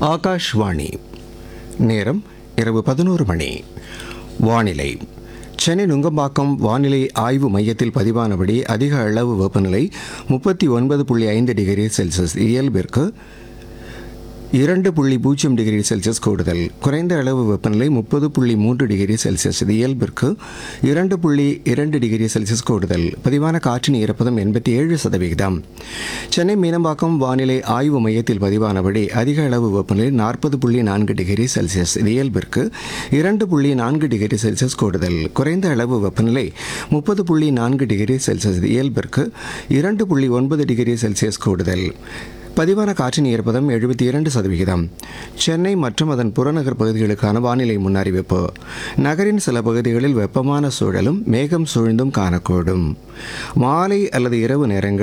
ஆகாஷ்வாணி நேரம் இரவு பதினோரு மணி வானிலை சென்னை நுங்கம்பாக்கம் வானிலை ஆய்வு மையத்தில் பதிவானபடி அதிக அளவு வெப்பநிலை முப்பத்தி ஒன்பது புள்ளி ஐந்து டிகிரி செல்சியஸ் இயல்பிற்கு இரண்டு புள்ளி பூஜ்ஜியம் டிகிரி செல்சியஸ் கூடுதல் குறைந்த அளவு வெப்பநிலை முப்பது புள்ளி மூன்று டிகிரி செல்சியஸ் இது இயல்பிற்கு இரண்டு புள்ளி இரண்டு டிகிரி செல்சியஸ் கூடுதல் பதிவான காற்றின் ஈரப்பதம் எண்பத்தி ஏழு சதவிகிதம் சென்னை மீனம்பாக்கம் வானிலை ஆய்வு மையத்தில் பதிவானபடி அதிக அளவு வெப்பநிலை நாற்பது புள்ளி நான்கு டிகிரி செல்சியஸ் இது இயல்பிற்கு இரண்டு புள்ளி நான்கு டிகிரி செல்சியஸ் கூடுதல் குறைந்த அளவு வெப்பநிலை முப்பது புள்ளி நான்கு டிகிரி செல்சியஸ் இது இயல்பிற்கு இரண்டு புள்ளி ஒன்பது டிகிரி செல்சியஸ் கூடுதல் பதிவான காற்றின் ஈரப்பதம் எழுபத்தி இரண்டு சதவிகிதம் சென்னை மற்றும் அதன் புறநகர் பகுதிகளுக்கான வானிலை முன்னறிவிப்பு நகரின் சில பகுதிகளில் வெப்பமான சூழலும் மேகம் சூழ்ந்தும் காணக்கூடும் மாலை அல்லது இரவு நேரங்களில்